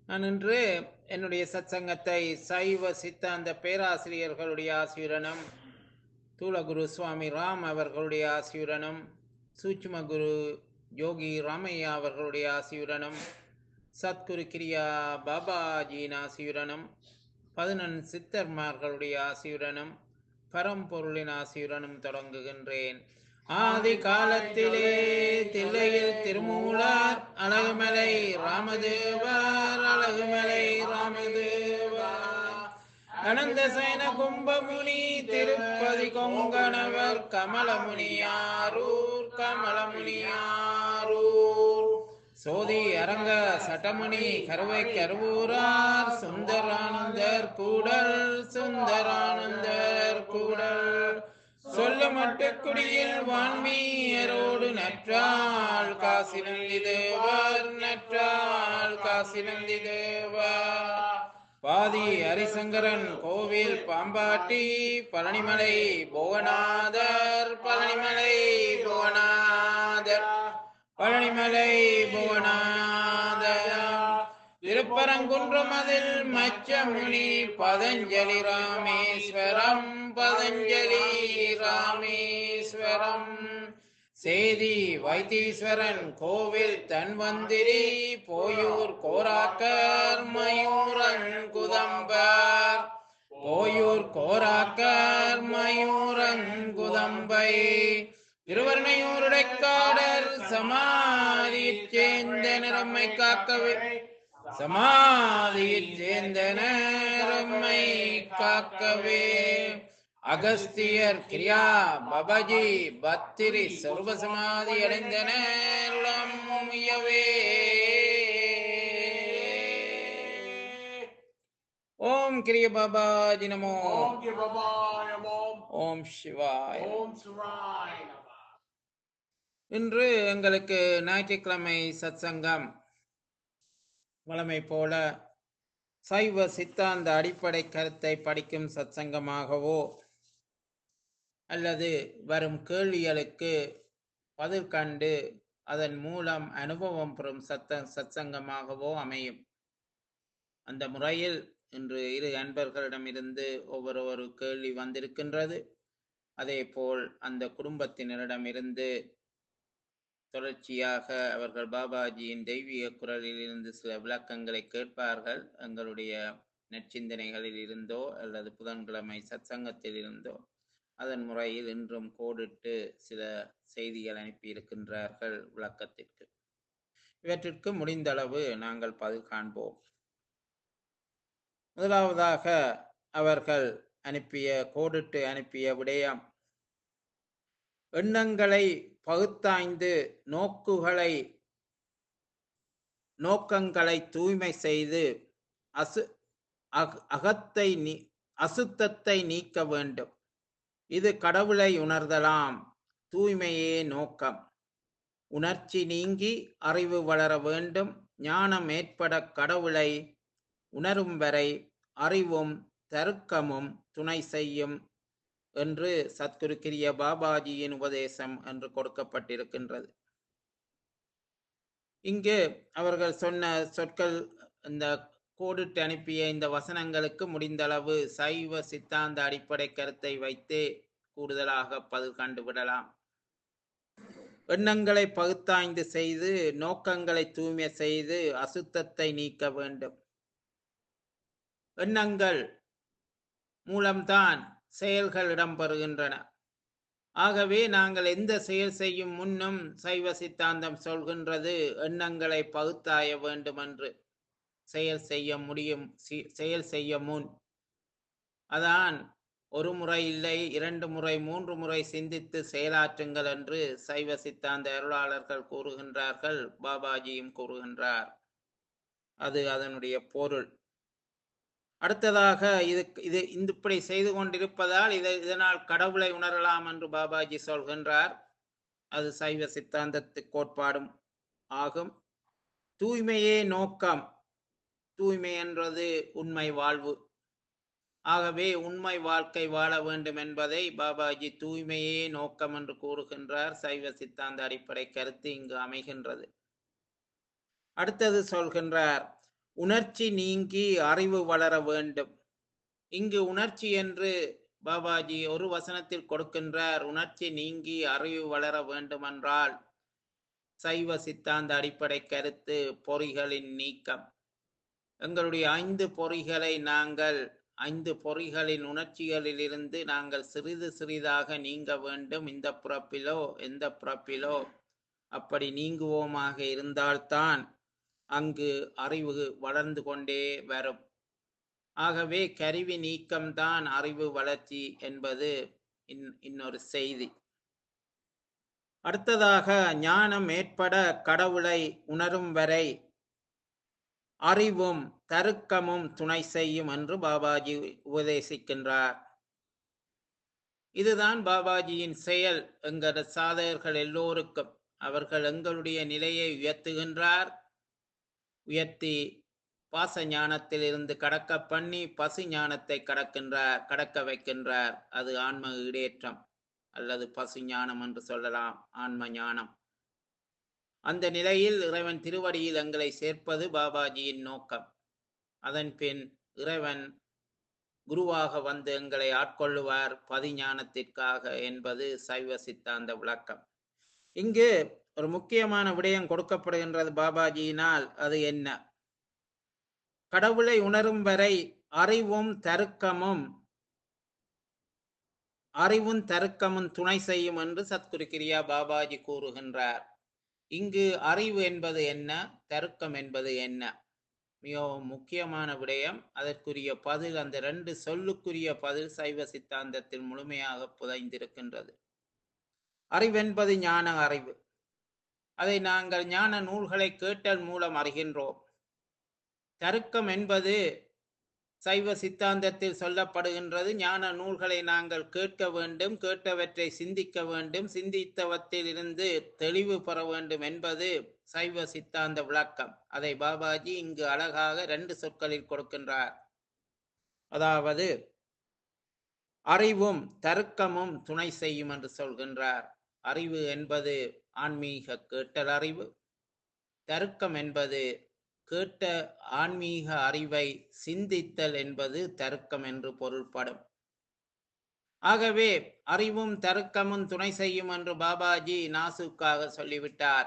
நான் இன்று என்னுடைய சத்சங்கத்தை சைவ சித்தாந்த பேராசிரியர்களுடைய ஆசியுடனும் தூளகுரு சுவாமி ராம் அவர்களுடைய ஆசியுடனும் சூட்சும குரு யோகி ராமையா அவர்களுடைய ஆசியுடனும் சத்குரு கிரியா பாபாஜியின் ஆசியுடனும் பதினொன் சித்தர்மார்களுடைய ஆசியுடனும் பரம்பொருளின் ஆசியுடனும் தொடங்குகின்றேன் ஆதி காலத்திலே தில்லையில் திருமூலார் அழகுமலை ராமதேவர் அழகுமலை ராமதேவர் அனந்த சைன கும்பமுனி திருப்பதி கொங்கணவர் கமலமுனியாரூர் கமலமுனியாரூர் சோதி அரங்க சட்டமணி கருவை கருவூரார் சுந்தரானந்தர் கூடல் சுந்தரானந்தர் கூடல் சொல்ல மட்டுக்குடியில் வான்மீயரோடு நற்றாள் காசி நந்தி தேவர் நற்றாள் காசி நந்தி தேவர் பாதி ஹரிசங்கரன் கோவில் பாம்பாட்டி பழனிமலை புவனாதர் பழனிமலை புவனாதர் பழனிமலை புவனாதர் திருப்பரங்குன்றம் அதில் மச்சமுனி பதஞ்சலி ராமேஸ்வரம் பதஞ்சலி ராமேஸ்வரம் சேதி வைத்தீஸ்வரன் கோவில் தன்வந்திரி போயூர் கோராக்கர் மயூரன் குதம்பர் போயூர் கோராக்கர் மயூரன் குதம்பை திருவர்ணையூருடைக்காடர் சமாதியைச் சேர்ந்த நிறம்மை காக்கவே சமாதியைச் சேர்ந்த நேரம்மை காக்கவே அகஸ்தியர் கிரியா பபஜி பத்திரி சர்வ சமாதி அடைந்தனர் உயவே ஓம் கிரிய பாபாஜி நமோ ஓம் கிருபாய ஓம் ஓம் சிவாய் ஓம் சிவாய நமः. இன்று எங்களுக்கு ஞாயிற்றுக்கிழமை சத்சங்கம் வழமை போல சைவ சித்தாந்த அடிப்படை கருத்தை படிக்கும் சத்சங்கமாகவோ அல்லது வரும் கேள்விகளுக்கு பதில் கண்டு அதன் மூலம் அனுபவம் பெறும் சத்த சத்சங்கமாகவோ அமையும் அந்த முறையில் இன்று இரு அன்பர்களிடமிருந்து ஒவ்வொரு ஒரு கேள்வி வந்திருக்கின்றது அதேபோல் அந்த குடும்பத்தினரிடமிருந்து தொடர்ச்சியாக அவர்கள் பாபாஜியின் தெய்வீக குரலில் இருந்து சில விளக்கங்களை கேட்பார்கள் எங்களுடைய நற்சிந்தனைகளில் இருந்தோ அல்லது புதன்கிழமை சத்சங்கத்தில் இருந்தோ அதன் முறையில் இன்றும் கோடிட்டு சில செய்திகள் அனுப்பியிருக்கின்றார்கள் விளக்கத்திற்கு இவற்றிற்கு முடிந்தளவு நாங்கள் பதில் காண்போம் முதலாவதாக அவர்கள் அனுப்பிய கோடிட்டு அனுப்பிய விடயம் எண்ணங்களை பகுத்தாய்ந்து நோக்குகளை நோக்கங்களை தூய்மை செய்து அசு அக- அகத்தை நீ அசுத்தத்தை நீக்க வேண்டும் இது கடவுளை உணர்தலாம் தூய்மையே நோக்கம் உணர்ச்சி நீங்கி அறிவு வளர வேண்டும் ஞானம் ஏற்பட கடவுளை உணரும் வரை அறிவும் தருக்கமும் துணை செய்யும் என்று சத்குரு கிரிய பாபாஜியின் உபதேசம் என்று கொடுக்கப்பட்டிருக்கின்றது இங்கு அவர்கள் சொன்ன சொற்கள் இந்த கோடிட்டு அனுப்பிய இந்த வசனங்களுக்கு முடிந்தளவு சைவ சித்தாந்த அடிப்படை கருத்தை வைத்தே கூடுதலாக பதில் கண்டுவிடலாம் எண்ணங்களை பகுத்தாய்ந்து செய்து நோக்கங்களை தூய்மை செய்து அசுத்தத்தை நீக்க வேண்டும் எண்ணங்கள் மூலம்தான் செயல்கள் இடம்பெறுகின்றன ஆகவே நாங்கள் எந்த செயல் செய்யும் முன்னும் சைவ சித்தாந்தம் சொல்கின்றது எண்ணங்களை பகுத்தாய வேண்டும் என்று செயல் செய்ய முடியும் சி- செயல் செய்ய முன் அதான் ஒரு முறை இல்லை இரண்டு முறை மூன்று முறை சிந்தித்து செயலாற்றுங்கள் என்று சைவ சித்தாந்த அருளாளர்கள் கூறுகின்றார்கள் பாபாஜியும் கூறுகின்றார் அது அதனுடைய பொருள் அடுத்ததாக இது இது இந்த இப்படி செய்து கொண்டிருப்பதால் இதை இதனால் கடவுளை உணரலாம் என்று பாபாஜி சொல்கின்றார் அது சைவ சித்தாந்தத்து கோட்பாடும் ஆகும் தூய்மையே நோக்கம் தூய்மை என்றது உண்மை வாழ்வு ஆகவே உண்மை வாழ்க்கை வாழ வேண்டும் என்பதை பாபாஜி தூய்மையே நோக்கம் என்று கூறுகின்றார் சைவ சித்தாந்த அடிப்படை கருத்து இங்கு அமைகின்றது அடுத்தது சொல்கின்றார் உணர்ச்சி நீங்கி அறிவு வளர வேண்டும் இங்கு உணர்ச்சி என்று பாபாஜி ஒரு வசனத்தில் கொடுக்கின்றார் உணர்ச்சி நீங்கி அறிவு வளர வேண்டுமென்றால் சைவ சித்தாந்த அடிப்படை கருத்து பொறிகளின் நீக்கம் எங்களுடைய ஐந்து பொறிகளை நாங்கள் ஐந்து பொறிகளின் உணர்ச்சிகளிலிருந்து நாங்கள் சிறிது சிறிதாக நீங்க வேண்டும் இந்த பிறப்பிலோ எந்த பிறப்பிலோ அப்படி நீங்குவோமாக இருந்தால்தான் அங்கு அறிவு வளர்ந்து கொண்டே வரும் ஆகவே கருவி நீக்கம்தான் அறிவு வளர்ச்சி என்பது இன் இன்னொரு செய்தி அடுத்ததாக ஞானம் ஏற்பட கடவுளை உணரும் வரை அறிவும் தருக்கமும் துணை செய்யும் என்று பாபாஜி உபதேசிக்கின்றார் இதுதான் பாபாஜியின் செயல் என்கிற சாதகர்கள் எல்லோருக்கும் அவர்கள் எங்களுடைய நிலையை உயர்த்துகின்றார் உயர்த்தி பாச ஞானத்தில் இருந்து கடக்க பண்ணி பசு ஞானத்தை கடக்கின்றார் கடக்க வைக்கின்றார் அது ஆன்ம ஈடேற்றம் அல்லது பசு ஞானம் என்று சொல்லலாம் ஆன்ம ஞானம் அந்த நிலையில் இறைவன் திருவடியில் எங்களை சேர்ப்பது பாபாஜியின் நோக்கம் அதன் பின் இறைவன் குருவாக வந்து எங்களை ஆட்கொள்ளுவார் பதிஞானத்திற்காக என்பது சைவ சித்தாந்த விளக்கம் இங்கு ஒரு முக்கியமான விடயம் கொடுக்கப்படுகின்றது பாபாஜியினால் அது என்ன கடவுளை உணரும் வரை அறிவும் தருக்கமும் அறிவும் தருக்கமும் துணை செய்யும் என்று சத்குரு கிரியா பாபாஜி கூறுகின்றார் இங்கு அறிவு என்பது என்ன தருக்கம் என்பது என்ன மிகவும் முக்கியமான விடயம் அதற்குரிய பதில் அந்த ரெண்டு சொல்லுக்குரிய பதில் சைவ சித்தாந்தத்தில் முழுமையாக புதைந்திருக்கின்றது அறிவென்பது ஞான அறிவு அதை நாங்கள் ஞான நூல்களை கேட்டல் மூலம் அறிகின்றோம் தருக்கம் என்பது சைவ சித்தாந்தத்தில் சொல்லப்படுகின்றது ஞான நூல்களை நாங்கள் கேட்க வேண்டும் கேட்டவற்றை சிந்திக்க வேண்டும் சிந்தித்தவற்றில் இருந்து தெளிவு பெற வேண்டும் என்பது சைவ சித்தாந்த விளக்கம் அதை பாபாஜி இங்கு அழகாக ரெண்டு சொற்களில் கொடுக்கின்றார் அதாவது அறிவும் தருக்கமும் துணை செய்யும் என்று சொல்கின்றார் அறிவு என்பது ஆன்மீக கேட்டல் அறிவு தருக்கம் என்பது கேட்ட ஆன்மீக அறிவை சிந்தித்தல் என்பது தருக்கம் என்று பொருள்படும் ஆகவே அறிவும் தருக்கமும் துணை செய்யும் என்று பாபாஜி நாசுக்காக சொல்லிவிட்டார்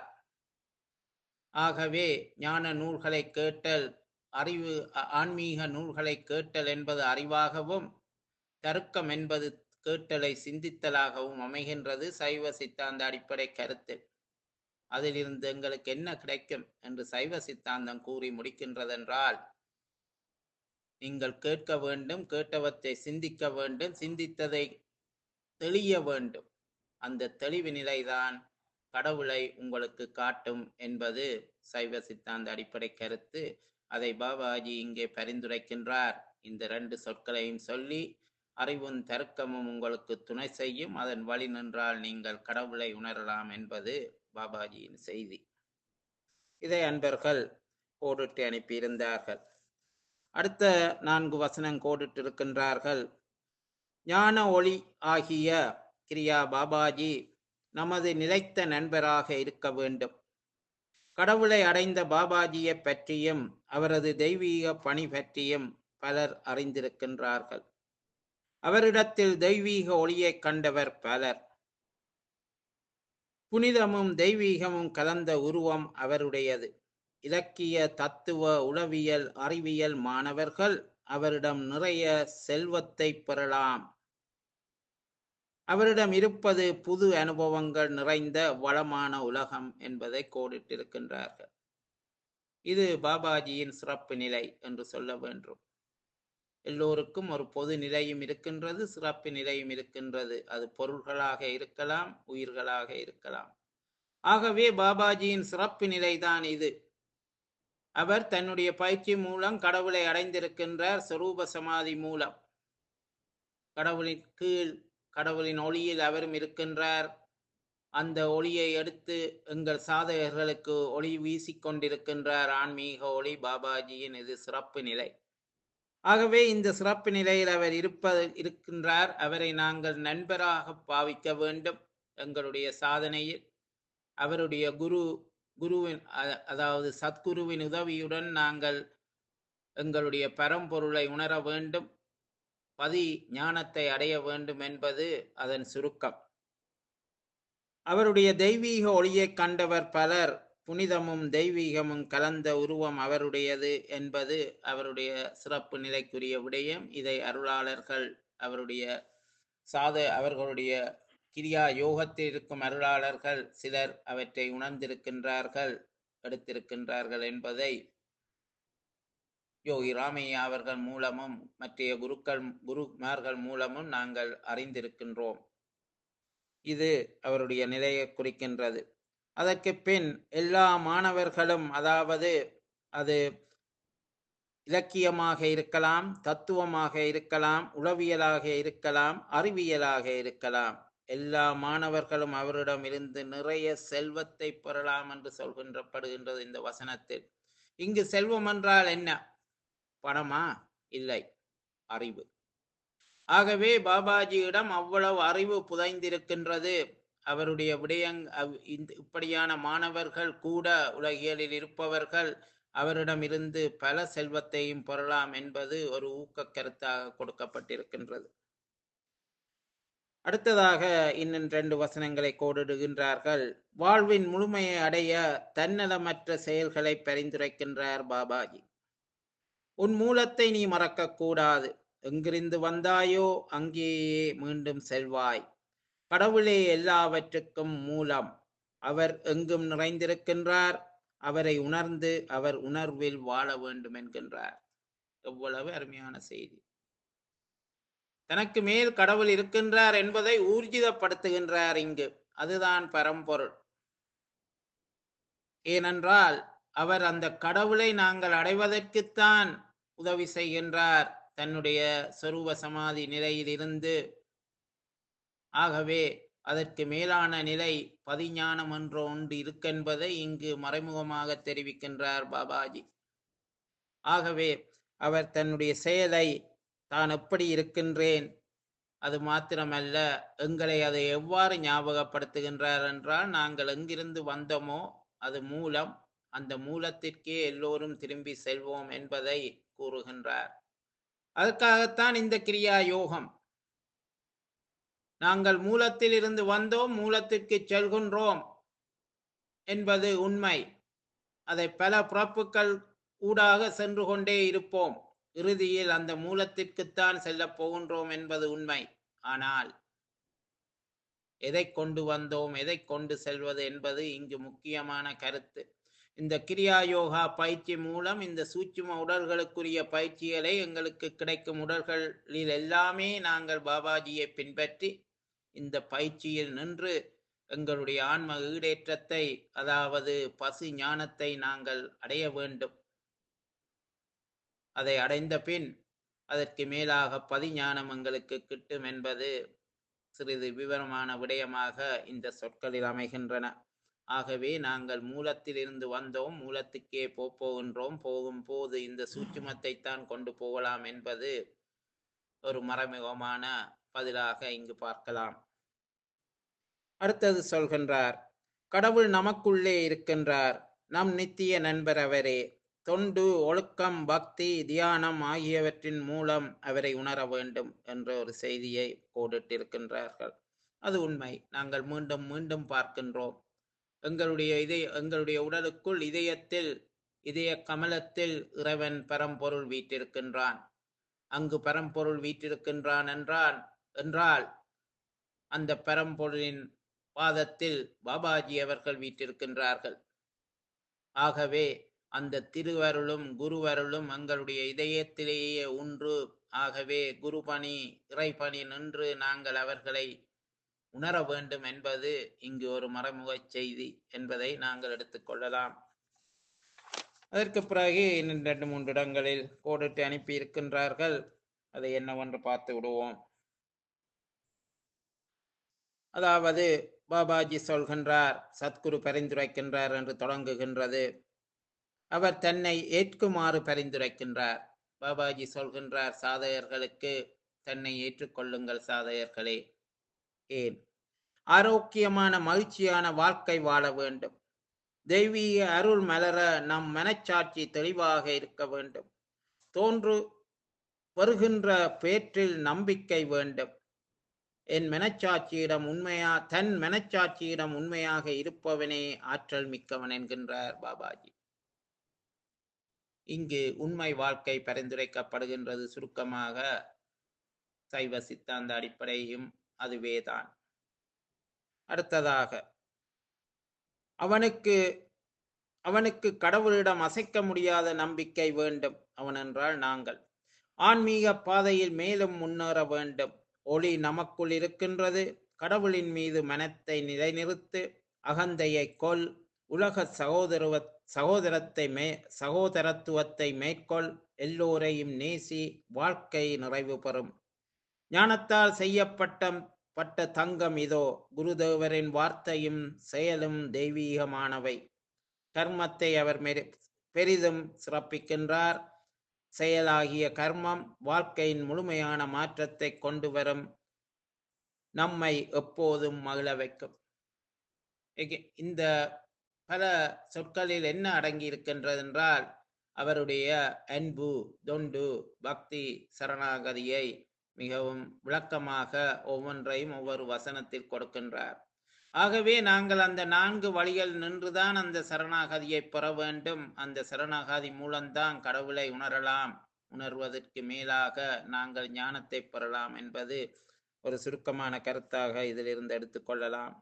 ஆகவே ஞான நூல்களை கேட்டல் அறிவு அ- ஆன்மீக நூல்களை கேட்டல் என்பது அறிவாகவும் தருக்கம் என்பது கேட்டலை சிந்தித்தலாகவும் அமைகின்றது சைவ சித்தாந்த அடிப்படை கருத்து அதிலிருந்து எங்களுக்கு என்ன கிடைக்கும் என்று சைவ சித்தாந்தம் கூறி முடிக்கின்றதென்றால் நீங்கள் கேட்க வேண்டும் கேட்டவற்றை சிந்திக்க வேண்டும் சிந்தித்ததை தெளிய வேண்டும் அந்த தெளிவு நிலைதான் கடவுளை உங்களுக்கு காட்டும் என்பது சைவ சித்தாந்த அடிப்படை கருத்து அதை பாபாஜி இங்கே பரிந்துரைக்கின்றார் இந்த ரெண்டு சொற்களையும் சொல்லி அறிவும் தர்க்கமும் உங்களுக்கு துணை செய்யும் அதன் வழி நின்றால் நீங்கள் கடவுளை உணரலாம் என்பது பாபாஜியின் செய்தி இதை அன்பர்கள் கோடிட்டு அனுப்பியிருந்தார்கள் அடுத்த நான்கு வசனம் கோடிட்டு இருக்கின்றார்கள் ஞான ஒளி ஆகிய கிரியா பாபாஜி நமது நிலைத்த நண்பராக இருக்க வேண்டும் கடவுளை அடைந்த பாபாஜியை பற்றியும் அவரது தெய்வீக பணி பற்றியும் பலர் அறிந்திருக்கின்றார்கள் அவரிடத்தில் தெய்வீக ஒளியைக் கண்டவர் பலர் புனிதமும் தெய்வீகமும் கலந்த உருவம் அவருடையது இலக்கிய தத்துவ உளவியல் அறிவியல் மாணவர்கள் அவரிடம் நிறைய செல்வத்தை பெறலாம் அவரிடம் இருப்பது புது அனுபவங்கள் நிறைந்த வளமான உலகம் என்பதை கோடிட்டிருக்கின்றார்கள் இது பாபாஜியின் சிறப்பு நிலை என்று சொல்ல வேண்டும் எல்லோருக்கும் ஒரு பொது நிலையும் இருக்கின்றது சிறப்பு நிலையும் இருக்கின்றது அது பொருள்களாக இருக்கலாம் உயிர்களாக இருக்கலாம் ஆகவே பாபாஜியின் சிறப்பு நிலைதான் இது அவர் தன்னுடைய பயிற்சி மூலம் கடவுளை அடைந்திருக்கின்றார் சொரூப சமாதி மூலம் கடவுளின் கீழ் கடவுளின் ஒளியில் அவரும் இருக்கின்றார் அந்த ஒளியை எடுத்து எங்கள் சாதகர்களுக்கு ஒளி வீசிக்கொண்டிருக்கின்றார் ஆன்மீக ஒளி பாபாஜியின் இது சிறப்பு நிலை ஆகவே இந்த சிறப்பு நிலையில் அவர் இருப்பது இருக்கின்றார் அவரை நாங்கள் நண்பராக பாவிக்க வேண்டும் எங்களுடைய சாதனையில் அவருடைய குரு குருவின் அ- அதாவது சத்குருவின் உதவியுடன் நாங்கள் எங்களுடைய பரம்பொருளை உணர வேண்டும் பதி ஞானத்தை அடைய வேண்டும் என்பது அதன் சுருக்கம் அவருடைய தெய்வீக ஒளியைக் கண்டவர் பலர் புனிதமும் தெய்வீகமும் கலந்த உருவம் அவருடையது என்பது அவருடைய சிறப்பு நிலைக்குரிய விடயம் இதை அருளாளர்கள் அவருடைய சாத அவர்களுடைய கிரியா யோகத்தில் இருக்கும் அருளாளர்கள் சிலர் அவற்றை உணர்ந்திருக்கின்றார்கள் எடுத்திருக்கின்றார்கள் என்பதை யோகி ராமையா அவர்கள் மூலமும் மற்றைய குருக்கள் குருமார்கள் மூலமும் நாங்கள் அறிந்திருக்கின்றோம் இது அவருடைய நிலையை குறிக்கின்றது அதற்கு பின் எல்லா மாணவர்களும் அதாவது அது இலக்கியமாக இருக்கலாம் தத்துவமாக இருக்கலாம் உளவியலாக இருக்கலாம் அறிவியலாக இருக்கலாம் எல்லா மாணவர்களும் அவரிடம் இருந்து நிறைய செல்வத்தை பெறலாம் என்று சொல்கின்றப்படுகின்றது இந்த வசனத்தில் இங்கு செல்வம் என்றால் என்ன பணமா இல்லை அறிவு ஆகவே பாபாஜியிடம் அவ்வளவு அறிவு புதைந்திருக்கின்றது அவருடைய விடயங் அவ்- இந்த- இப்படியான மாணவர்கள் கூட உலகியலில் இருப்பவர்கள் அவரிடம் இருந்து பல செல்வத்தையும் பெறலாம் என்பது ஒரு ஊக்க கருத்தாக கொடுக்கப்பட்டிருக்கின்றது அடுத்ததாக இன்னும் ரெண்டு வசனங்களை கோடிடுகின்றார்கள் வாழ்வின் முழுமையை அடைய தன்னலமற்ற செயல்களை பரிந்துரைக்கின்றார் பாபாஜி உன் மூலத்தை நீ மறக்கக் கூடாது எங்கிருந்து வந்தாயோ அங்கேயே மீண்டும் செல்வாய் கடவுளே எல்லாவற்றுக்கும் மூலம் அவர் எங்கும் நிறைந்திருக்கின்றார் அவரை உணர்ந்து அவர் உணர்வில் வாழ வேண்டும் என்கின்றார் எவ்வளவு அருமையான செய்தி தனக்கு மேல் கடவுள் இருக்கின்றார் என்பதை ஊர்ஜிதப்படுத்துகின்றார் இங்கு அதுதான் பரம்பொருள் ஏனென்றால் அவர் அந்த கடவுளை நாங்கள் அடைவதற்குத்தான் உதவி செய்கின்றார் தன்னுடைய சொரூப சமாதி நிலையில் இருந்து ஆகவே அதற்கு மேலான நிலை பதிஞானம் என்ற ஒன்று இருக்கென்பதை இங்கு மறைமுகமாக தெரிவிக்கின்றார் பாபாஜி ஆகவே அவர் தன்னுடைய செயலை தான் எப்படி இருக்கின்றேன் அது மாத்திரமல்ல எங்களை அதை எவ்வாறு ஞாபகப்படுத்துகின்றார் என்றால் நாங்கள் எங்கிருந்து வந்தோமோ அது மூலம் அந்த மூலத்திற்கே எல்லோரும் திரும்பி செல்வோம் என்பதை கூறுகின்றார் அதற்காகத்தான் இந்த கிரியா யோகம் நாங்கள் மூலத்தில் இருந்து வந்தோம் மூலத்திற்கு செல்கின்றோம் என்பது உண்மை அதை பல பிறப்புகள் ஊடாக சென்று கொண்டே இருப்போம் இறுதியில் அந்த மூலத்திற்குத்தான் செல்லப் போகின்றோம் என்பது உண்மை ஆனால் எதை கொண்டு வந்தோம் எதை கொண்டு செல்வது என்பது இங்கு முக்கியமான கருத்து இந்த கிரியா யோகா பயிற்சி மூலம் இந்த சூட்சும உடல்களுக்குரிய பயிற்சிகளை எங்களுக்கு கிடைக்கும் உடல்களில் எல்லாமே நாங்கள் பாபாஜியை பின்பற்றி இந்த பயிற்சியில் நின்று எங்களுடைய ஆன்ம ஈடேற்றத்தை அதாவது பசு ஞானத்தை நாங்கள் அடைய வேண்டும் அதை அடைந்த பின் அதற்கு மேலாக பதிஞானம் எங்களுக்கு கிட்டும் என்பது சிறிது விவரமான விடயமாக இந்த சொற்களில் அமைகின்றன ஆகவே நாங்கள் மூலத்தில் இருந்து வந்தோம் மூலத்துக்கே போப் போகின்றோம் போகும் போது இந்த சூட்சுமத்தை தான் கொண்டு போகலாம் என்பது ஒரு மறைமுகமான பதிலாக இங்கு பார்க்கலாம் அடுத்தது சொல்கின்றார் கடவுள் நமக்குள்ளே இருக்கின்றார் நம் நித்திய நண்பர் அவரே தொண்டு ஒழுக்கம் பக்தி தியானம் ஆகியவற்றின் மூலம் அவரை உணர வேண்டும் என்ற ஒரு செய்தியை கோடிட்டிருக்கின்றார்கள் அது உண்மை நாங்கள் மீண்டும் மீண்டும் பார்க்கின்றோம் எங்களுடைய இதய எங்களுடைய உடலுக்குள் இதயத்தில் இதய கமலத்தில் இறைவன் பரம்பொருள் வீற்றிருக்கின்றான் அங்கு பரம்பொருள் வீற்றிருக்கின்றான் என்றான் என்றால் அந்த பரம்பொருளின் பாதத்தில் பாபாஜி அவர்கள் வீற்றிருக்கின்றார்கள் ஆகவே அந்த திருவருளும் குருவருளும் எங்களுடைய இதயத்திலேயே ஒன்று ஆகவே குருபணி இறைபணி நின்று நாங்கள் அவர்களை உணர வேண்டும் என்பது இங்கு ஒரு மறைமுக செய்தி என்பதை நாங்கள் எடுத்துக்கொள்ளலாம் அதற்கு பிறகு இன்னும் ரெண்டு மூன்று இடங்களில் கோடிட்டு அனுப்பி இருக்கின்றார்கள் அதை என்னவென்று பார்த்து விடுவோம் அதாவது பாபாஜி சொல்கின்றார் சத்குரு பரிந்துரைக்கின்றார் என்று தொடங்குகின்றது அவர் தன்னை ஏற்குமாறு பரிந்துரைக்கின்றார் பாபாஜி சொல்கின்றார் சாதகர்களுக்கு தன்னை ஏற்றுக்கொள்ளுங்கள் சாதகர்களே ஏன் ஆரோக்கியமான மகிழ்ச்சியான வாழ்க்கை வாழ வேண்டும் தெய்வீக அருள் மலர நம் மனச்சாட்சி தெளிவாக இருக்க வேண்டும் தோன்று வருகின்ற பேற்றில் நம்பிக்கை வேண்டும் என் மனச்சாட்சியிடம் உண்மையா தன் மனச்சாட்சியிடம் உண்மையாக இருப்பவனே ஆற்றல் மிக்கவன் என்கின்றார் பாபாஜி இங்கு உண்மை வாழ்க்கை பரிந்துரைக்கப்படுகின்றது சுருக்கமாக சைவ சித்தாந்த அடிப்படையும் அதுவேதான் அடுத்ததாக அவனுக்கு அவனுக்கு கடவுளிடம் அசைக்க முடியாத நம்பிக்கை வேண்டும் அவன் என்றால் நாங்கள் ஆன்மீக பாதையில் மேலும் முன்னேற வேண்டும் ஒளி நமக்குள் இருக்கின்றது கடவுளின் மீது மனத்தை நிலைநிறுத்து அகந்தையை கொல் உலக சகோதரவ சகோதரத்தை மே சகோதரத்துவத்தை மேற்கொள் எல்லோரையும் நேசி வாழ்க்கை நிறைவு பெறும் ஞானத்தால் செய்யப்பட்ட பட்ட தங்கம் இதோ குருதேவரின் வார்த்தையும் செயலும் தெய்வீகமானவை கர்மத்தை அவர் மெரி- பெரிதும் சிறப்பிக்கின்றார் செயலாகிய கர்மம் வாழ்க்கையின் முழுமையான மாற்றத்தை கொண்டு வரும் நம்மை எப்போதும் மகிழ வைக்கும் இங்க- இந்த பல சொற்களில் என்ன அடங்கி இருக்கின்றது என்றால் அவருடைய அன்பு தொண்டு பக்தி சரணாகதியை மிகவும் விளக்கமாக ஒவ்வொன்றையும் ஒவ்வொரு வசனத்தில் கொடுக்கின்றார் ஆகவே நாங்கள் அந்த நான்கு வழிகள் நின்றுதான் அந்த சரணாகதியை பெற வேண்டும் அந்த சரணாகதி மூலம்தான் கடவுளை உணரலாம் உணர்வதற்கு மேலாக நாங்கள் ஞானத்தை பெறலாம் என்பது ஒரு சுருக்கமான கருத்தாக இதிலிருந்து எடுத்துக்கொள்ளலாம்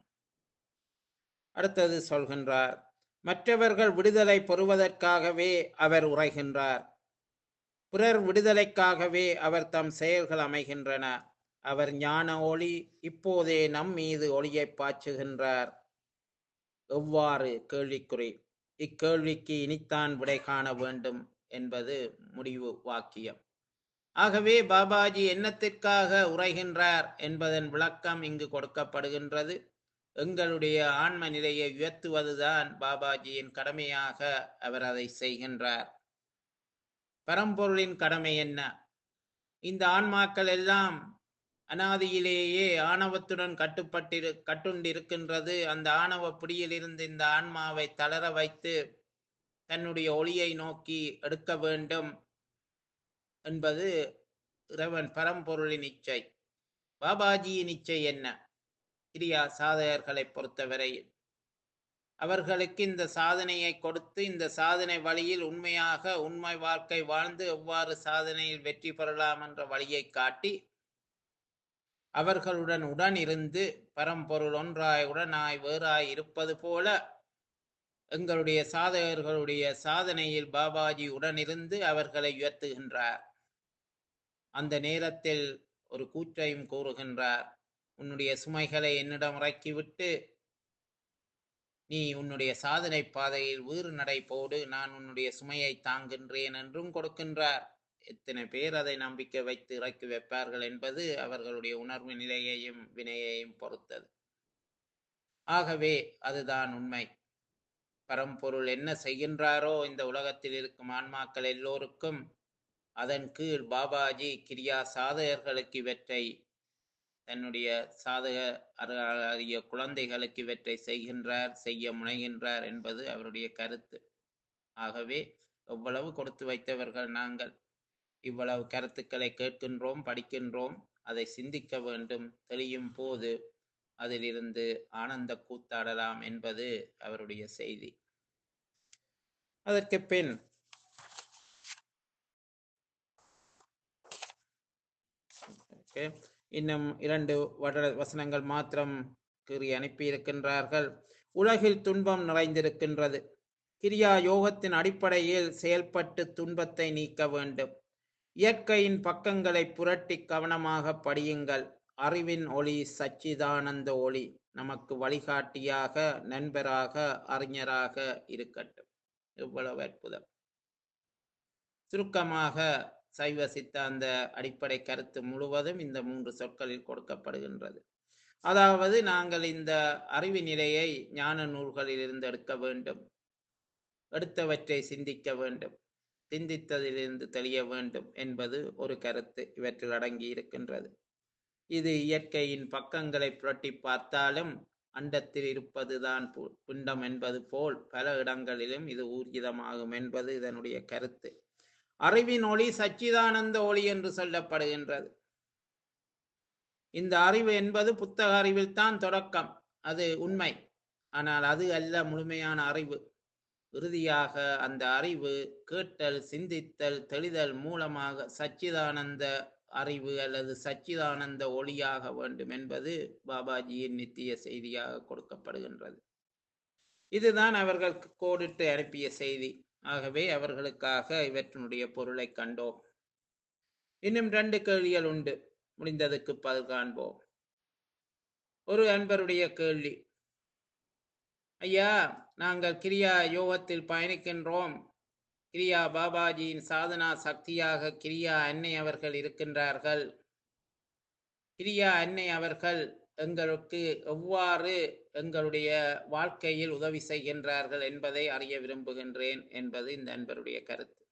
அடுத்தது சொல்கின்றார் மற்றவர்கள் விடுதலை பெறுவதற்காகவே அவர் உரைகின்றார் பிறர் விடுதலைக்காகவே அவர் தம் செயல்கள் அமைகின்றன அவர் ஞான ஒளி இப்போதே நம் மீது ஒளியை பாய்ச்சுகின்றார் எவ்வாறு கேள்விக்குறி இக்கேள்விக்கு இனித்தான் விடை காண வேண்டும் என்பது முடிவு வாக்கியம் ஆகவே பாபாஜி என்னத்திற்காக உரைகின்றார் என்பதன் விளக்கம் இங்கு கொடுக்கப்படுகின்றது எங்களுடைய ஆன்ம நிலையை உயர்த்துவதுதான் பாபாஜியின் கடமையாக அவர் அதை செய்கின்றார் பரம்பொருளின் கடமை என்ன இந்த ஆன்மாக்கள் எல்லாம் அனாதியிலேயே ஆணவத்துடன் கட்டுப்பட்டிரு கட்டுண்டிருக்கின்றது அந்த ஆணவ பிடியிலிருந்து இந்த ஆன்மாவை தளர வைத்து தன்னுடைய ஒளியை நோக்கி எடுக்க வேண்டும் என்பது இறைவன் பரம்பொருளின் இச்சை பாபாஜியின் இச்சை என்ன கிரியா சாதகர்களை பொறுத்தவரையில் அவர்களுக்கு இந்த சாதனையை கொடுத்து இந்த சாதனை வழியில் உண்மையாக உண்மை வாழ்க்கை வாழ்ந்து எவ்வாறு சாதனையில் வெற்றி பெறலாம் என்ற வழியை காட்டி அவர்களுடன் உடன் இருந்து பரம்பொருள் ஒன்றாய் உடனாய் வேறாய் இருப்பது போல எங்களுடைய சாதகர்களுடைய சாதனையில் பாபாஜி உடனிருந்து அவர்களை உயர்த்துகின்றார் அந்த நேரத்தில் ஒரு கூற்றையும் கூறுகின்றார் உன்னுடைய சுமைகளை என்னிடம் இறக்கிவிட்டு நீ உன்னுடைய சாதனை பாதையில் வீறு நடை போடு நான் உன்னுடைய சுமையை தாங்குகின்றேன் என்றும் கொடுக்கின்றார் எத்தனை பேர் அதை நம்பிக்கை வைத்து இறக்கி வைப்பார்கள் என்பது அவர்களுடைய உணர்வு நிலையையும் வினையையும் பொறுத்தது ஆகவே அதுதான் உண்மை பரம்பொருள் என்ன செய்கின்றாரோ இந்த உலகத்தில் இருக்கும் ஆன்மாக்கள் எல்லோருக்கும் அதன் கீழ் பாபாஜி கிரியா சாதகர்களுக்கு இவற்றை தன்னுடைய சாதக அறிய குழந்தைகளுக்கு இவற்றை செய்கின்றார் செய்ய முனைகின்றார் என்பது அவருடைய கருத்து ஆகவே எவ்வளவு கொடுத்து வைத்தவர்கள் நாங்கள் இவ்வளவு கருத்துக்களை கேட்கின்றோம் படிக்கின்றோம் அதை சிந்திக்க வேண்டும் தெளியும் போது அதிலிருந்து ஆனந்த கூத்தாடலாம் என்பது அவருடைய செய்தி அதற்கு பின் Okay. இன்னும் இரண்டு வட வசனங்கள் மாத்திரம் கீறி அனுப்பி இருக்கின்றார்கள் உலகில் துன்பம் நிறைந்திருக்கின்றது கிரியா யோகத்தின் அடிப்படையில் செயல்பட்டு துன்பத்தை நீக்க வேண்டும் இயற்கையின் பக்கங்களை புரட்டி கவனமாக படியுங்கள் அறிவின் ஒளி சச்சிதானந்த ஒளி நமக்கு வழிகாட்டியாக நண்பராக அறிஞராக இருக்கட்டும் இவ்வளவு அற்புதம் சுருக்கமாக சைவ சித்தாந்த அடிப்படை கருத்து முழுவதும் இந்த மூன்று சொற்களில் கொடுக்கப்படுகின்றது அதாவது நாங்கள் இந்த அறிவு நிலையை ஞான நூல்களில் இருந்து எடுக்க வேண்டும் எடுத்தவற்றை சிந்திக்க வேண்டும் சிந்தித்ததிலிருந்து தெளிய வேண்டும் என்பது ஒரு கருத்து இவற்றில் அடங்கி இருக்கின்றது இது இயற்கையின் பக்கங்களை புரட்டி பார்த்தாலும் அண்டத்தில் இருப்பதுதான் பு- பிண்டம் என்பது போல் பல இடங்களிலும் இது ஊர்ஜிதமாகும் என்பது இதனுடைய கருத்து அறிவின் ஒளி சச்சிதானந்த ஒளி என்று சொல்லப்படுகின்றது இந்த அறிவு என்பது புத்தக அறிவில் தான் தொடக்கம் அது உண்மை ஆனால் அது அல்ல முழுமையான அறிவு இறுதியாக அந்த அறிவு கேட்டல் சிந்தித்தல் தெளிதல் மூலமாக சச்சிதானந்த அறிவு அல்லது சச்சிதானந்த ஒளியாக வேண்டும் என்பது பாபாஜியின் நித்திய செய்தியாக கொடுக்கப்படுகின்றது இதுதான் அவர்கள் கோடிட்டு அனுப்பிய செய்தி ஆகவே அவர்களுக்காக இவற்றினுடைய பொருளை கண்டோம் இன்னும் ரெண்டு கேள்விகள் உண்டு முடிந்ததுக்கு பதில் காண்போம் ஒரு அன்பருடைய கேள்வி ஐயா நாங்கள் கிரியா யோகத்தில் பயணிக்கின்றோம் கிரியா பாபாஜியின் சாதனா சக்தியாக கிரியா அன்னை அவர்கள் இருக்கின்றார்கள் கிரியா அன்னை அவர்கள் எங்களுக்கு எவ்வாறு எங்களுடைய வாழ்க்கையில் உதவி செய்கின்றார்கள் என்பதை அறிய விரும்புகின்றேன் என்பது இந்த அன்பருடைய கருத்து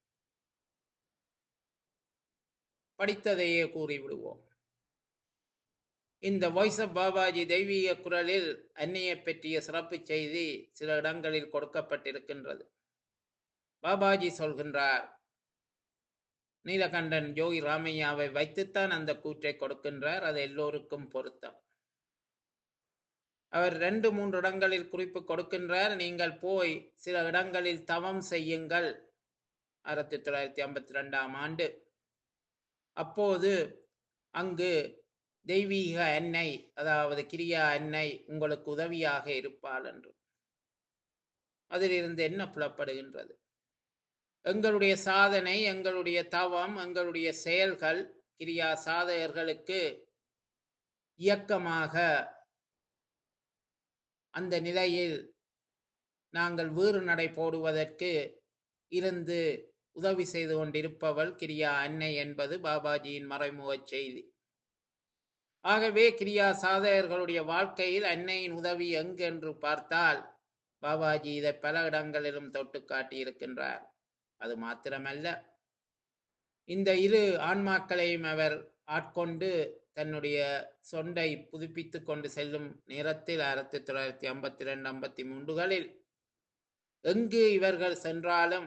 படித்ததையே கூறிவிடுவோம் இந்த வாய்ஸ் ஆஃப் பாபாஜி தெய்வீக குரலில் அன்னையை பற்றிய சிறப்பு செய்தி சில இடங்களில் கொடுக்கப்பட்டிருக்கின்றது பாபாஜி சொல்கின்றார் நீலகண்டன் யோகி ராமையாவை வைத்துத்தான் அந்த கூற்றை கொடுக்கின்றார் அது எல்லோருக்கும் பொருத்தம் அவர் ரெண்டு மூன்று இடங்களில் குறிப்பு கொடுக்கின்றார் நீங்கள் போய் சில இடங்களில் தவம் செய்யுங்கள் ஆயிரத்தி தொள்ளாயிரத்தி ஐம்பத்தி ரெண்டாம் ஆண்டு அப்போது அங்கு தெய்வீக அன்னை அதாவது கிரியா அன்னை உங்களுக்கு உதவியாக இருப்பாள் என்று அதிலிருந்து என்ன புலப்படுகின்றது எங்களுடைய சாதனை எங்களுடைய தவம் எங்களுடைய செயல்கள் கிரியா சாதகர்களுக்கு இயக்கமாக அந்த நிலையில் நாங்கள் வீறு நடை போடுவதற்கு இருந்து உதவி செய்து கொண்டிருப்பவள் கிரியா அன்னை என்பது பாபாஜியின் மறைமுக செய்தி ஆகவே கிரியா சாதகர்களுடைய வாழ்க்கையில் அன்னையின் உதவி எங்கு என்று பார்த்தால் பாபாஜி இதை பல இடங்களிலும் தொட்டு காட்டியிருக்கின்றார் அது மாத்திரமல்ல இந்த இரு ஆன்மாக்களையும் அவர் ஆட்கொண்டு தன்னுடைய சொண்டை புதுப்பித்துக் கொண்டு செல்லும் நேரத்தில் ஆயிரத்தி தொள்ளாயிரத்தி ஐம்பத்தி ரெண்டு ஐம்பத்தி மூன்றுகளில் எங்கு இவர்கள் சென்றாலும்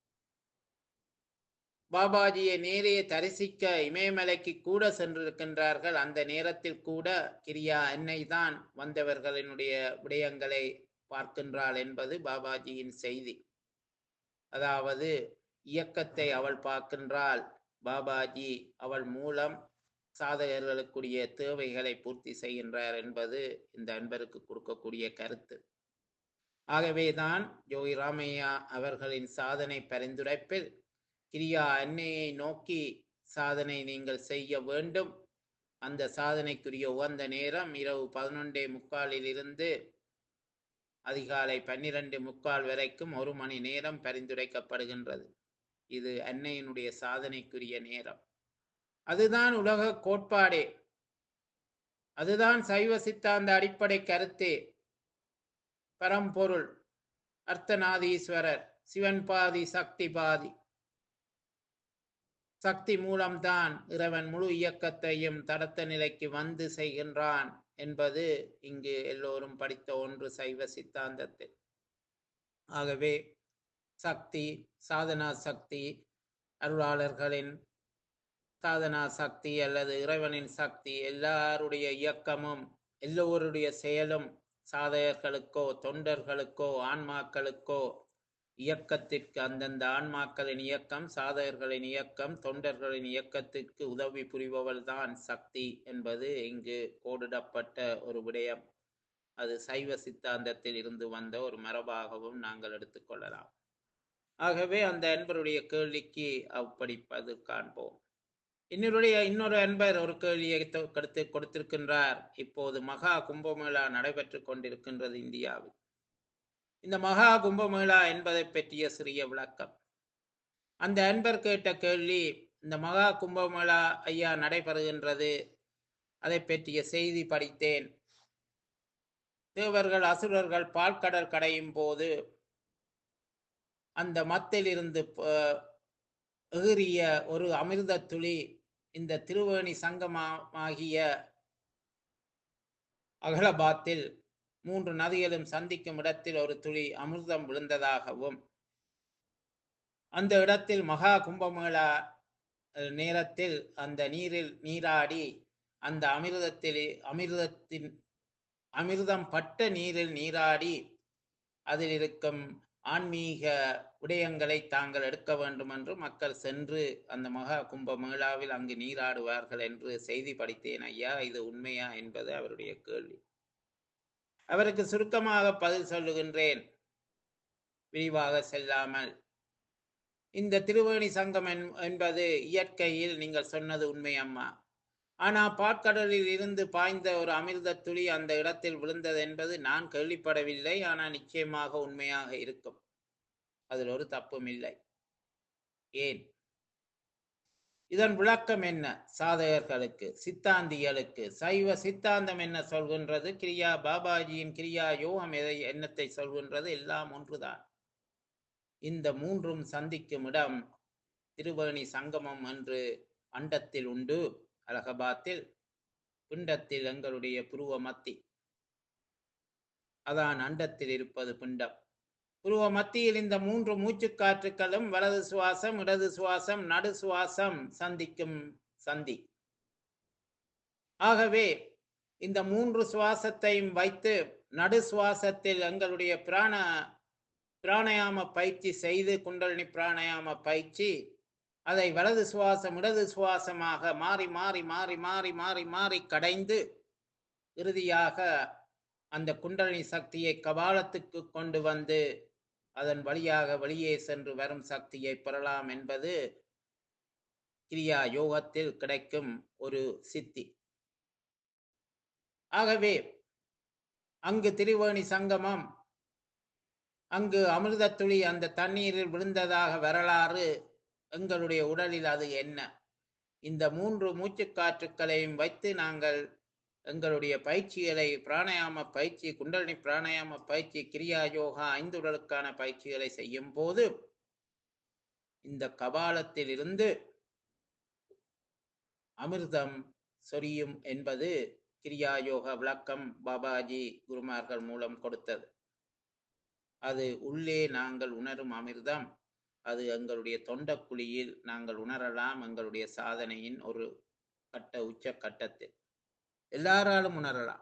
பாபாஜியை நேரே தரிசிக்க இமயமலைக்கு கூட சென்றிருக்கின்றார்கள் அந்த நேரத்தில் கூட கிரியா அன்னை தான் வந்தவர்களினுடைய விடயங்களை பார்க்கின்றாள் என்பது பாபாஜியின் செய்தி அதாவது இயக்கத்தை அவள் பார்க்கின்றாள் பாபாஜி அவள் மூலம் சாதகர்களுக்குரிய தேவைகளை பூர்த்தி செய்கின்றார் என்பது இந்த அன்பருக்கு கொடுக்கக்கூடிய கருத்து ஆகவேதான் ஜோகி ராமையா அவர்களின் சாதனை பரிந்துரைப்பில் கிரியா அன்னையை நோக்கி சாதனை நீங்கள் செய்ய வேண்டும் அந்த சாதனைக்குரிய உகந்த நேரம் இரவு பதினொன்றே முக்காலில் இருந்து அதிகாலை பன்னிரண்டு முக்கால் வரைக்கும் ஒரு மணி நேரம் பரிந்துரைக்கப்படுகின்றது இது அன்னையினுடைய சாதனைக்குரிய நேரம் அதுதான் உலக கோட்பாடே அதுதான் சைவ சித்தாந்த அடிப்படை கருத்தே பரம்பொருள் அர்த்தநாதீஸ்வரர் சிவன் பாதி சக்தி பாதி சக்தி மூலம்தான் இறைவன் முழு இயக்கத்தையும் தடத்த நிலைக்கு வந்து செய்கின்றான் என்பது இங்கு எல்லோரும் படித்த ஒன்று சைவ சித்தாந்தத்தில் ஆகவே சக்தி சாதனா சக்தி அருளாளர்களின் சாதனா சக்தி அல்லது இறைவனின் சக்தி எல்லாருடைய இயக்கமும் எல்லோருடைய செயலும் சாதகர்களுக்கோ தொண்டர்களுக்கோ ஆன்மாக்களுக்கோ இயக்கத்திற்கு அந்தந்த ஆன்மாக்களின் இயக்கம் சாதகர்களின் இயக்கம் தொண்டர்களின் இயக்கத்திற்கு உதவி புரிபவள் தான் சக்தி என்பது இங்கு கோடிடப்பட்ட ஒரு விடயம் அது சைவ சித்தாந்தத்தில் இருந்து வந்த ஒரு மரபாகவும் நாங்கள் எடுத்துக்கொள்ளலாம் ஆகவே அந்த அன்பருடைய கேள்விக்கு அப்படிப்பது காண்போம் இன்னொருடைய இன்னொரு அன்பர் ஒரு கேள்வியை தொ- கொடுத்து கொடுத்திருக்கின்றார் இப்போது மகா கும்பமேளா நடைபெற்று கொண்டிருக்கின்றது இந்தியாவில் இந்த மகா கும்பமேளா என்பதை பற்றிய சிறிய விளக்கம் அந்த அன்பர் கேட்ட கேள்வி இந்த மகா கும்பமேளா ஐயா நடைபெறுகின்றது அதை பற்றிய செய்தி படித்தேன் தேவர்கள் அசுரர்கள் பால்கடல் கடையும் போது அந்த மத்திலிருந்து ப- எகிறிய ஒரு அமிர்த துளி இந்த திருவேணி சங்கமாகிய அகலபாத்தில் மூன்று நதிகளும் சந்திக்கும் இடத்தில் ஒரு துளி அமிர்தம் விழுந்ததாகவும் அந்த இடத்தில் மகா கும்பமேளா அஹ், நேரத்தில் அந்த நீரில் நீராடி அந்த அமிர்தத்தில் அமிர்தத்தின் அமிர்தம் பட்ட நீரில் நீராடி அதில் இருக்கும் ஆன்மீக விடயங்களை தாங்கள் எடுக்க வேண்டும் என்று மக்கள் சென்று அந்த மகா கும்ப மேளாவில் அங்கு நீராடுவார்கள் என்று செய்தி படித்தேன் ஐயா இது உண்மையா என்பது அவருடைய கேள்வி அவருக்கு சுருக்கமாக பதில் சொல்லுகின்றேன் விரிவாக செல்லாமல் இந்த திருவேணி சங்கம் என்- என்பது இயற்கையில் நீங்கள் சொன்னது உண்மை அம்மா ஆனா பாற்கடலில் இருந்து பாய்ந்த ஒரு அமிர்த துளி அந்த இடத்தில் விழுந்தது என்பது நான் கேள்விப்படவில்லை ஆனால் நிச்சயமாக உண்மையாக இருக்கும் அதில் ஒரு தப்பும் இல்லை ஏன் இதன் விளக்கம் என்ன சாதகர்களுக்கு சித்தாந்திகளுக்கு சைவ சித்தாந்தம் என்ன சொல்கின்றது கிரியா பாபாஜியின் கிரியா யோகம் எதை என்னத்தை சொல்கின்றது எல்லாம் ஒன்றுதான் இந்த மூன்றும் சந்திக்கும் இடம் திருவேணி சங்கமம் என்று அண்டத்தில் உண்டு அலகாபாத்தில் பிண்டத்தில் எங்களுடைய புருவ மத்தி அதான் அண்டத்தில் இருப்பது பிண்டம் புருவ மத்தியில் இந்த மூன்று மூச்சுக்காற்றுக்களும் வலது சுவாசம் இடது சுவாசம் நடு சுவாசம் சந்திக்கும் சந்தி ஆகவே இந்த மூன்று சுவாசத்தையும் வைத்து நடு சுவாசத்தில் எங்களுடைய பிராண பிராணயாம பயிற்சி செய்து குண்டலினி பிராணயாம பயிற்சி அதை வலது சுவாசம் இடது சுவாசமாக மாறி மாறி மாறி மாறி மாறி மாறி கடைந்து இறுதியாக அந்த குண்டலினி சக்தியை கபாலத்துக்கு கொண்டு வந்து அதன் வழியாக வெளியே சென்று வரும் சக்தியை பெறலாம் என்பது கிரியா யோகத்தில் கிடைக்கும் ஒரு சித்தி ஆகவே அங்கு திரிவேணி சங்கமம் அங்கு அமிர்த துளி அந்த தண்ணீரில் விழுந்ததாக வரலாறு எங்களுடைய உடலில் அது என்ன இந்த மூன்று மூச்சுக்காற்றுக்களையும் வைத்து நாங்கள் எங்களுடைய பயிற்சிகளை பிராணாயாம பயிற்சி குண்டலினி பிராணாயாம பயிற்சி கிரியா யோகா ஐந்து உடலுக்கான பயிற்சிகளை செய்யும் போது இந்த கபாலத்தில் இருந்து அமிர்தம் சொரியும் என்பது கிரியா யோக விளக்கம் பாபாஜி குருமார்கள் மூலம் கொடுத்தது அது உள்ளே நாங்கள் உணரும் அமிர்தம் அது எங்களுடைய தொண்டக்குழியில் நாங்கள் உணரலாம் எங்களுடைய சாதனையின் ஒரு கட்ட உச்ச கட்டத்தில் எல்லாராலும் உணரலாம்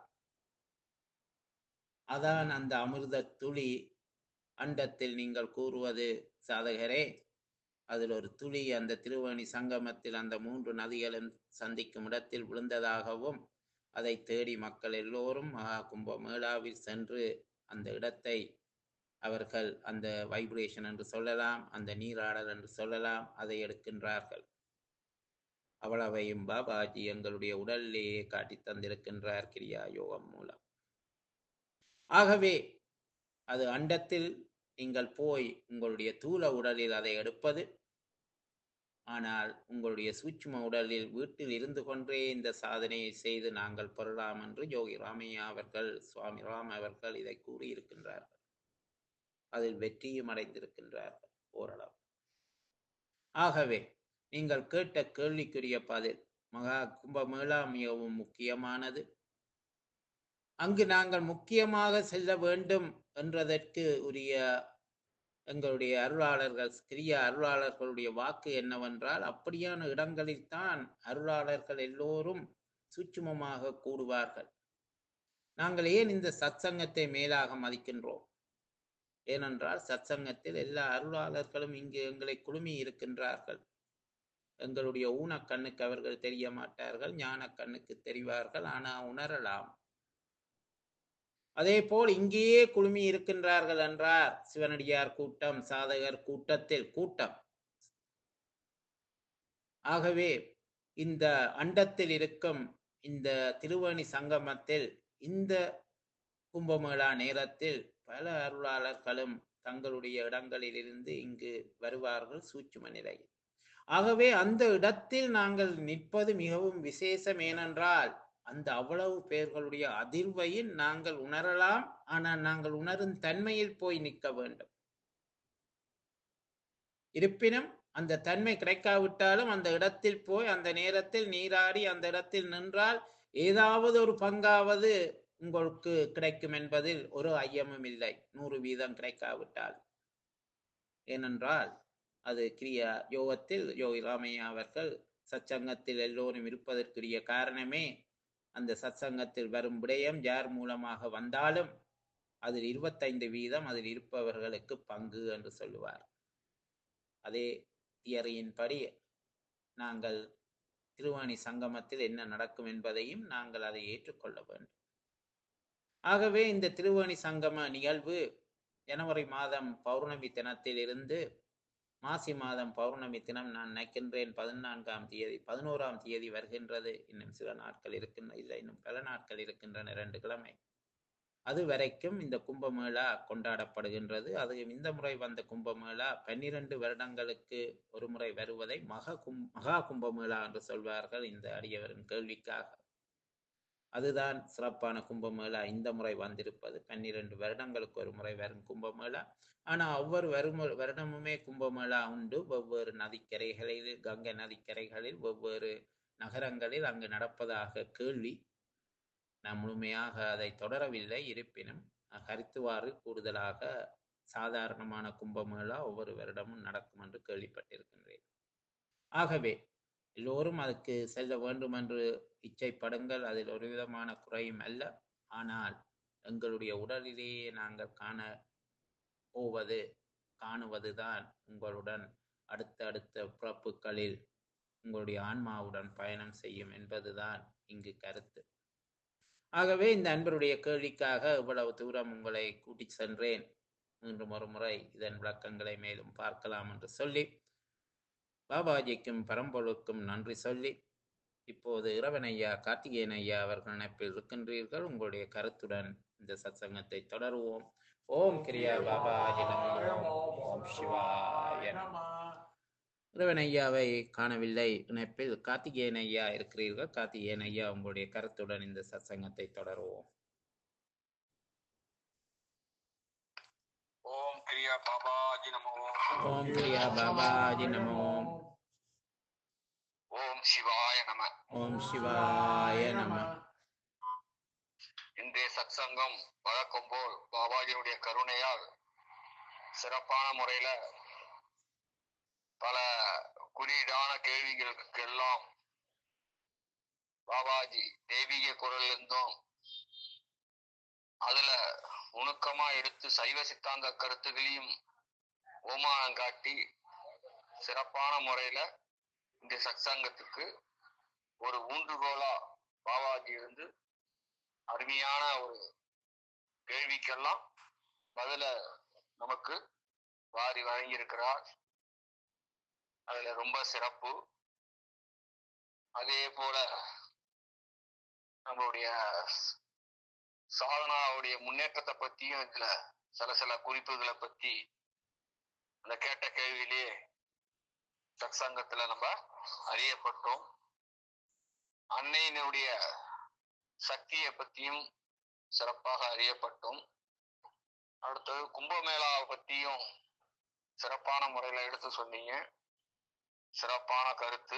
அதான் அந்த அமிர்த துளி அண்டத்தில் நீங்கள் கூறுவது சாதகரே அதில் ஒரு துளி அந்த திருவேணி சங்கமத்தில் அந்த மூன்று நதிகளும் சந்திக்கும் இடத்தில் விழுந்ததாகவும் அதை தேடி மக்கள் எல்லோரும் மகா கும்ப மேளாவில் சென்று அந்த இடத்தை அவர்கள் அந்த வைப்ரேஷன் என்று சொல்லலாம் அந்த நீராடல் என்று சொல்லலாம் அதை எடுக்கின்றார்கள் அவ்வளவையும் பாபாஜி எங்களுடைய உடலிலேயே காட்டி தந்திருக்கின்றார் கிரியா யோகம் மூலம் ஆகவே அது அண்டத்தில் நீங்கள் போய் உங்களுடைய தூல உடலில் அதை எடுப்பது ஆனால் உங்களுடைய சூட்சும உடலில் வீட்டில் இருந்து கொண்டே இந்த சாதனையை செய்து நாங்கள் பெறலாம் என்று யோகி ராமையா அவர்கள் சுவாமி ராம் அவர்கள் இதை கூறியிருக்கின்றார்கள் அதில் வெற்றியும் அடைந்திருக்கின்றார்கள் ஓரளவு ஆகவே நீங்கள் கேட்ட கேள்விக்குரிய பதில் மகா கும்பமேளா மிகவும் முக்கியமானது அங்கு நாங்கள் முக்கியமாக செல்ல வேண்டும் என்றதற்கு உரிய எங்களுடைய அருளாளர்கள் கிரிய அருளாளர்களுடைய வாக்கு என்னவென்றால் அப்படியான இடங்களில் தான் அருளாளர்கள் எல்லோரும் சூட்சுமமாக கூடுவார்கள் நாங்கள் ஏன் இந்த சத்சங்கத்தை மேலாக மதிக்கின்றோம் ஏனென்றால் சத்சங்கத்தில் எல்லா அருளாளர்களும் இங்கு எங்களை குழுமி இருக்கின்றார்கள் எங்களுடைய ஊனக்கண்ணுக்கு அவர்கள் தெரிய மாட்டார்கள் ஞான கண்ணுக்கு தெரிவார்கள் ஆனால் உணரலாம் அதே போல் இங்கேயே குழுமி இருக்கின்றார்கள் என்றார் சிவனடியார் கூட்டம் சாதகர் கூட்டத்தில் கூட்டம் ஆகவே இந்த அண்டத்தில் இருக்கும் இந்த திருவேணி சங்கமத்தில் இந்த கும்பமேளா நேரத்தில் பல அருளாளர்களும் தங்களுடைய இடங்களிலிருந்து இங்கு வருவார்கள் சூட்சும நிலையில் ஆகவே அந்த இடத்தில் நாங்கள் நிற்பது மிகவும் விசேஷம் ஏனென்றால் அந்த அவ்வளவு பேர்களுடைய அதிர்வையும் நாங்கள் உணரலாம் ஆனால் நாங்கள் உணரும் தன்மையில் போய் நிற்க வேண்டும் இருப்பினும் அந்த தன்மை கிடைக்காவிட்டாலும் அந்த இடத்தில் போய் அந்த நேரத்தில் நீராடி அந்த இடத்தில் நின்றால் ஏதாவது ஒரு பங்காவது உங்களுக்கு கிடைக்கும் என்பதில் ஒரு ஐயமும் இல்லை நூறு வீதம் கிடைக்காவிட்டால் ஏனென்றால் அது கிரியா யோகத்தில் யோகி ராமையா அவர்கள் சச்சங்கத்தில் எல்லோரும் இருப்பதற்குரிய காரணமே அந்த சத்சங்கத்தில் வரும் விடயம் யார் மூலமாக வந்தாலும் அதில் இருபத்தைந்து வீதம் அதில் இருப்பவர்களுக்கு பங்கு என்று சொல்லுவார் அதே தியரியின்படி நாங்கள் திருவாணி சங்கமத்தில் என்ன நடக்கும் என்பதையும் நாங்கள் அதை ஏற்றுக்கொள்ள வேண்டும் ஆகவே இந்த திருவாணி சங்கம நிகழ்வு ஜனவரி மாதம் பௌர்ணமி தினத்தில் இருந்து மாசி மாதம் பௌர்ணமி தினம் நான் நினைக்கின்றேன் பதினான்காம் தேதி பதினோராம் தேதி வருகின்றது இன்னும் சில நாட்கள் இருக்கின்ற இல்லை இன்னும் பல நாட்கள் இருக்கின்றன இரண்டு கிழமை அது வரைக்கும் இந்த கும்பமேளா கொண்டாடப்படுகின்றது அது இந்த முறை வந்த கும்பமேளா பன்னிரண்டு வருடங்களுக்கு ஒரு முறை வருவதை மகா கும் மகா கும்பமேளா என்று சொல்வார்கள் இந்த அடியவரின் கேள்விக்காக அதுதான் சிறப்பான கும்பமேளா இந்த முறை வந்திருப்பது பன்னிரண்டு வருடங்களுக்கு ஒரு முறை வரும் கும்பமேளா ஆனா ஒவ்வொரு வரும் வருடமுமே கும்பமேளா உண்டு வெவ்வேறு நதிக்கரைகளில் கங்கை நதிக்கரைகளில் வெவ்வேறு நகரங்களில் அங்கு நடப்பதாக கேள்வி நான் முழுமையாக அதை தொடரவில்லை இருப்பினும் ஹரித்துவாறு கூடுதலாக சாதாரணமான கும்பமேளா ஒவ்வொரு வருடமும் நடக்கும் என்று கேள்விப்பட்டிருக்கின்றேன் ஆகவே எல்லோரும் அதுக்கு செல்ல வேண்டும் என்று இச்சைப்படுங்கள் அதில் ஒரு விதமான குறையும் அல்ல ஆனால் எங்களுடைய உடலிலேயே நாங்கள் காண போவது காணுவதுதான் உங்களுடன் அடுத்த அடுத்த பிறப்புகளில் உங்களுடைய ஆன்மாவுடன் பயணம் செய்யும் என்பதுதான் இங்கு கருத்து ஆகவே இந்த அன்பருடைய கேள்விக்காக இவ்வளவு தூரம் உங்களை கூட்டிச் சென்றேன் மீண்டும் ஒரு முறை இதன் விளக்கங்களை மேலும் பார்க்கலாம் என்று சொல்லி பாபாஜிக்கும் பரம்பொருளுக்கும் நன்றி சொல்லி இப்போது இரவன் ஐயா கார்த்திகேயன் ஐயா அவர்கள் நினைப்பில் இருக்கின்றீர்கள் உங்களுடைய கருத்துடன் இந்த சத்சங்கத்தை தொடருவோம் ஓம் கிரியா பாபாஜி நமோ ஓம் சிவாய நமோ இறைவன் ஐயாவை காணவில்லை இணைப்பில் கார்த்திகேயன் ஐயா இருக்கிறீர்கள் கார்த்திகேயன் ஐயா உங்களுடைய கருத்துடன் இந்த சத்சங்கத்தை தொடருவோம் ஓம் கிரியா பாபாஜி நமோ ஓம் கிரியா பாபாஜி நமோ ஓம் சிவாய நம ஓம் சிவாய நம இன்றைய சத்சங்கம் வழக்கம் போல் பாபாஜியுடைய கருணையால் சிறப்பான முறையில பல குறியீடான கேள்விகளுக்கெல்லாம் பாபாஜி தெய்வீக குரல் இருந்தும் அதுல நுணுக்கமா எடுத்து சைவ சித்தாந்த கருத்துகளையும் ஓமானம் காட்டி சிறப்பான முறையில இந்த சத்சங்கத்துக்கு ஒரு ஊன்றுகோலா பாபாஜி இருந்து அருமையான ஒரு கேள்விக்கெல்லாம் பதில நமக்கு வாரி வழங்கியிருக்கிறார் அதுல ரொம்ப சிறப்பு அதே போல நம்மளுடைய சாதனாவுடைய முன்னேற்றத்தை பத்தியும் இதுல சில சில குறிப்புகளை பத்தி அந்த கேட்ட கேள்வியிலேயே சத்சங்கத்துல நம்ம அறியப்பட்டோம் அன்னையினுடைய சக்தியை பத்தியும் சிறப்பாக அறியப்பட்டோம் அடுத்தது கும்பமேளாவை பத்தியும் சிறப்பான முறையில எடுத்து சொன்னீங்க சிறப்பான கருத்து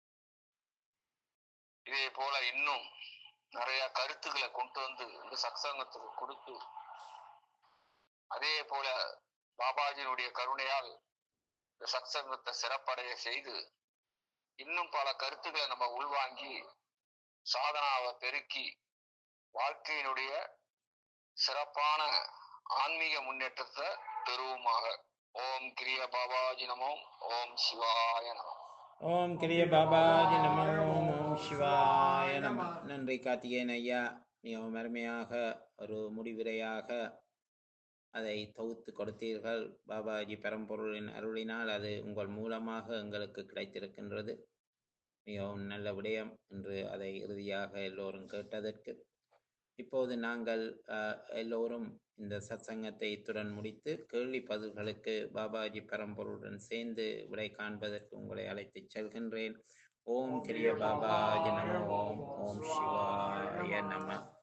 இதே போல இன்னும் நிறைய கருத்துக்களை கொண்டு வந்து இந்த சத்சங்கத்துக்கு கொடுத்து அதே போல பாபாஜியினுடைய கருணையால் இந்த சத்சங்கத்தை சிறப்படைய செய்து இன்னும் பல கருத்துக்களை நம்ம உள்வாங்கி சாதனாவை பெருக்கி வாழ்க்கையினுடைய சிறப்பான ஆன்மீக முன்னேற்றத்தை பெறுவோமாக ஓம் கிரிய பாபாஜி நமோம் ஓம் சிவாய நமம் ஓம் கிரிய பாபாஜி நமோ ஓம் சிவாய நம நன்றி கார்த்திகேயன் ஐயா மிகவும் அருமையாக ஒரு முடிவுரையாக அதை தொகுத்து கொடுத்தீர்கள் பாபாஜி பரம்பொருளின் அருளினால் அது உங்கள் மூலமாக எங்களுக்கு கிடைத்திருக்கின்றது மிகவும் நல்ல விடயம் என்று அதை இறுதியாக எல்லோரும் கேட்டதற்கு இப்போது நாங்கள் அஹ், எல்லோரும் இந்த சத்சங்கத்தை இத்துடன் முடித்து கேள்வி பதில்களுக்கு பாபாஜி பரம்பொருளுடன் சேர்ந்து விடை காண்பதற்கு உங்களை அழைத்துச் செல்கின்றேன் ஓம் கிரிய பாபாஜி நம ஓம் ஓம் சிவாய நம